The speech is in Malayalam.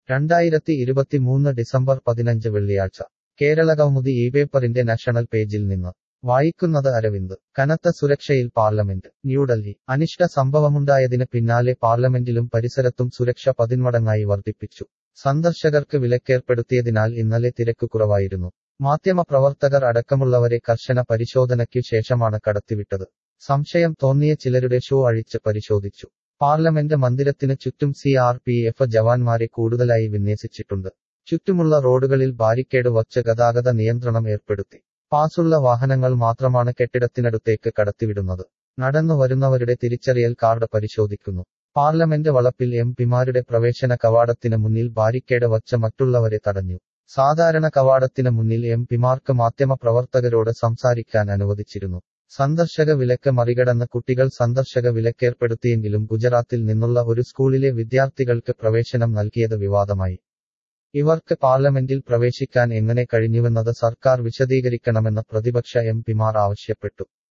രണ്ടായിരത്തി ഇരുപത്തിമൂന്ന് ഡിസംബർ പതിനഞ്ച് വെള്ളിയാഴ്ച കേരളകൗമുദി ഈ പേപ്പറിന്റെ നാഷണൽ പേജിൽ നിന്ന് വായിക്കുന്നത് അരവിന്ദ് കനത്ത സുരക്ഷയിൽ പാർലമെന്റ് ന്യൂഡൽഹി അനിഷ്ട സംഭവമുണ്ടായതിന് പിന്നാലെ പാർലമെന്റിലും പരിസരത്തും സുരക്ഷ പതിന്മടങ്ങായി വർദ്ധിപ്പിച്ചു സന്ദർശകർക്ക് വിലക്കേർപ്പെടുത്തിയതിനാൽ ഇന്നലെ തിരക്ക് കുറവായിരുന്നു മാധ്യമപ്രവർത്തകർ അടക്കമുള്ളവരെ കർശന പരിശോധനയ്ക്കു ശേഷമാണ് കടത്തിവിട്ടത് സംശയം തോന്നിയ ചിലരുടെ ഷോ അഴിച്ച് പരിശോധിച്ചു പാർലമെന്റ് മന്ദിരത്തിന് ചുറ്റും സി ആർ പി എഫ് ജവാന്മാരെ കൂടുതലായി വിന്യസിച്ചിട്ടുണ്ട് ചുറ്റുമുള്ള റോഡുകളിൽ ബാരിക്കേഡ് വച്ച് ഗതാഗത നിയന്ത്രണം ഏർപ്പെടുത്തി പാസുള്ള വാഹനങ്ങൾ മാത്രമാണ് കെട്ടിടത്തിനടുത്തേക്ക് കടത്തിവിടുന്നത് നടന്നു വരുന്നവരുടെ തിരിച്ചറിയൽ കാർഡ് പരിശോധിക്കുന്നു പാർലമെന്റ് വളപ്പിൽ എം പിമാരുടെ പ്രവേശന കവാടത്തിന് മുന്നിൽ ബാരിക്കേഡ് വച്ച് മറ്റുള്ളവരെ തടഞ്ഞു സാധാരണ കവാടത്തിന് മുന്നിൽ എം പിമാർക്ക് മാധ്യമപ്രവർത്തകരോട് സംസാരിക്കാൻ അനുവദിച്ചിരുന്നു സന്ദർശക വിലക്ക് മറികടന്ന് കുട്ടികൾ സന്ദർശക വിലക്കേർപ്പെടുത്തിയെങ്കിലും ഗുജറാത്തിൽ നിന്നുള്ള ഒരു സ്കൂളിലെ വിദ്യാർത്ഥികൾക്ക് പ്രവേശനം നൽകിയത് വിവാദമായി ഇവർക്ക് പാർലമെന്റിൽ പ്രവേശിക്കാൻ എങ്ങനെ കഴിഞ്ഞുവെന്നത് സർക്കാർ വിശദീകരിക്കണമെന്ന് പ്രതിപക്ഷ എം പിമാർ ആവശ്യപ്പെട്ടു